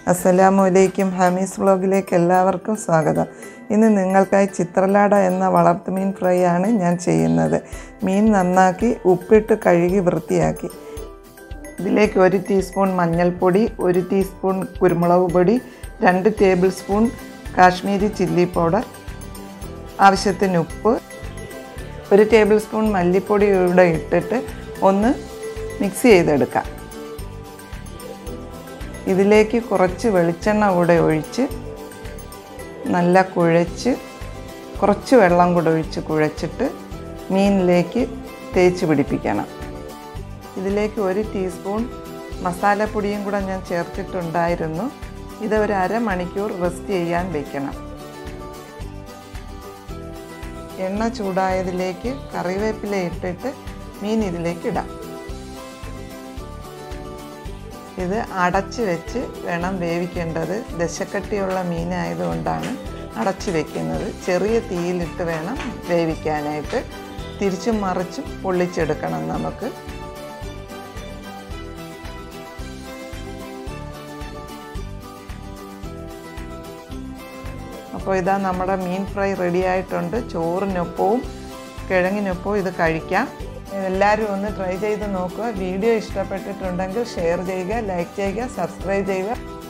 അസ്സലാമു അലൈക്കും ഹമീസ് വ്ളോഗിലേക്ക് എല്ലാവർക്കും സ്വാഗതം ഇന്ന് നിങ്ങൾക്കായി ചിത്രലാട എന്ന വളർത്തുമീൻ ഫ്രൈ ആണ് ഞാൻ ചെയ്യുന്നത് മീൻ നന്നാക്കി ഉപ്പിട്ട് കഴുകി വൃത്തിയാക്കി ഇതിലേക്ക് ഒരു ടീസ്പൂൺ മഞ്ഞൾപ്പൊടി ഒരു ടീസ്പൂൺ കുരുമുളക് പൊടി രണ്ട് tablespoon Kashmiri chilli powder ആവശ്യത്തിന് ഉപ്പ് ഒരു ടേബിൾ സ്പൂൺ മല്ലിപ്പൊടി ഇവിടെ ഇട്ടിട്ട് ഒന്ന് മിക്സ് ചെയ്തെടുക്കാം ഇതിലേക്ക് കുറച്ച് വെളിച്ചെണ്ണ കൂടെ ഒഴിച്ച് നല്ല കുഴച്ച് കുറച്ച് വെള്ളം കൂടെ ഒഴിച്ച് കുഴച്ചിട്ട് മീനിലേക്ക് തേച്ച് പിടിപ്പിക്കണം ഇതിലേക്ക് ഒരു ടീസ്പൂൺ മസാലപ്പൊടിയും കൂടെ ഞാൻ ചേർത്തിട്ടുണ്ടായിരുന്നു ഇത് ഒരു അരമണിക്കൂർ റെസ്റ്റ് ചെയ്യാൻ വെക്കണം എണ്ണ ചൂടായതിലേക്ക് കറിവേപ്പില ഇട്ടിട്ട് മീൻ ഇതിലേക്ക് ഇടാം ഇത് അടച്ച് വെച്ച് വേണം വേവിക്കേണ്ടത് ദശക്കട്ടിയുള്ള മീനായതുകൊണ്ടാണ് അടച്ച് വെക്കുന്നത് ചെറിയ തീയിലിട്ട് വേണം വേവിക്കാനായിട്ട് തിരിച്ചും മറിച്ചും പൊള്ളിച്ചെടുക്കണം നമുക്ക് അപ്പോൾ ഇതാ നമ്മുടെ മീൻ ഫ്രൈ റെഡി ആയിട്ടുണ്ട് ചോറിനൊപ്പവും കിഴങ്ങിനൊപ്പവും ഇത് കഴിക്കാം എല്ലാവരും ഒന്ന് ട്രൈ ചെയ്ത് നോക്കുക വീഡിയോ ഇഷ്ടപ്പെട്ടിട്ടുണ്ടെങ്കിൽ ഷെയർ ചെയ്യുക ലൈക്ക് ചെയ്യുക സബ്സ്ക്രൈബ് ചെയ്യുക